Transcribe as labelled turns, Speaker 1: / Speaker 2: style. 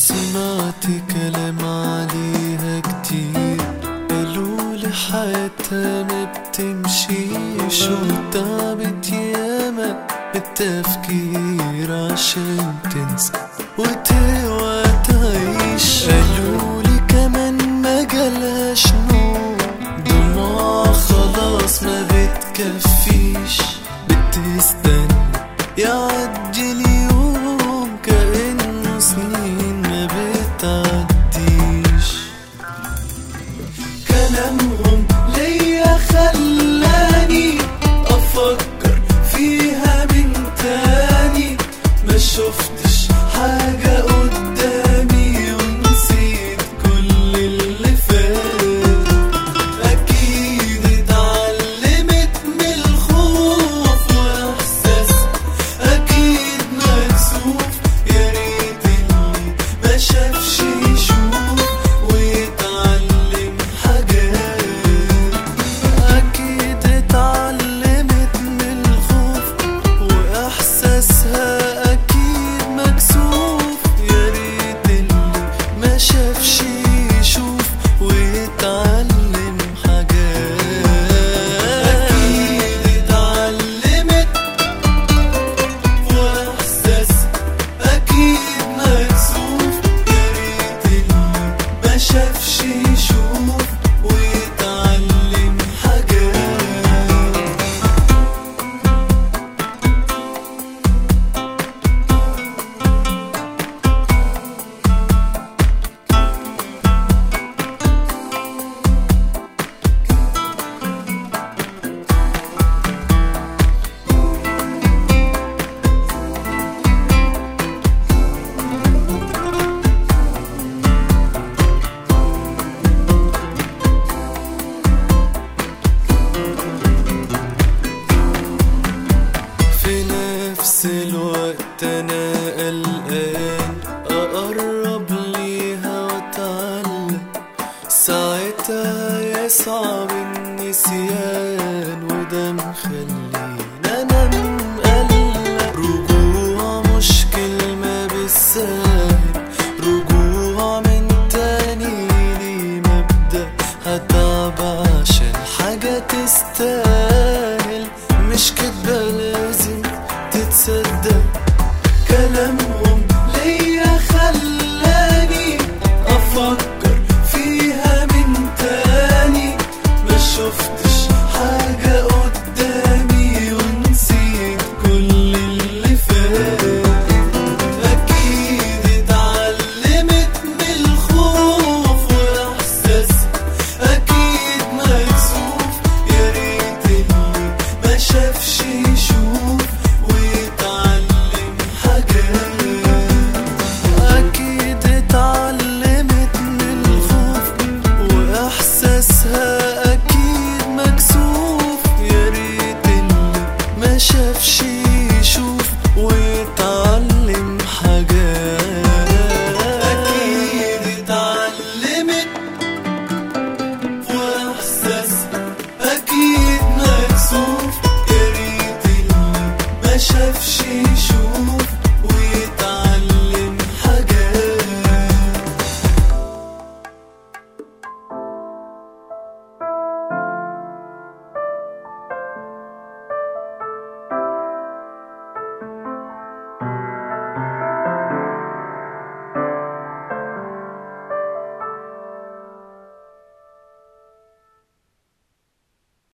Speaker 1: سمعت كلام عليها كتير قالولي حياتها ما بتمشيش وتعبت ياما بالتفكير عشان تنسى وتوعى تعيش قالولي كمان ما جالهاش نوم دموع خلاص ما بتكفيش بتستنى يعدي اليوم كأنه سنين ما بتعديش كلامهم ليا خلاني افكر فيها من تاني ما شفتش حاجة قدامي ونسيت كل اللي فات أكيد اتعلمت من الخوف وإحساس أكيد مكسوف يا ريت اللي ما شافش يشوف ويتعلم حاجات أكيد اتعلمت من الخوف وإحساسها أكيد مكسوف يا ريت اللي ما شافش يشوف ويتعلم حاجات أكيد اتعلمت وإحساس أكيد مكسوف يا ريت اللي ما شافش يشوف ويتعلم حاجات في نفس الوقت انا قلقان اقرب ليها واتعلق ساعتها يصعب النسيان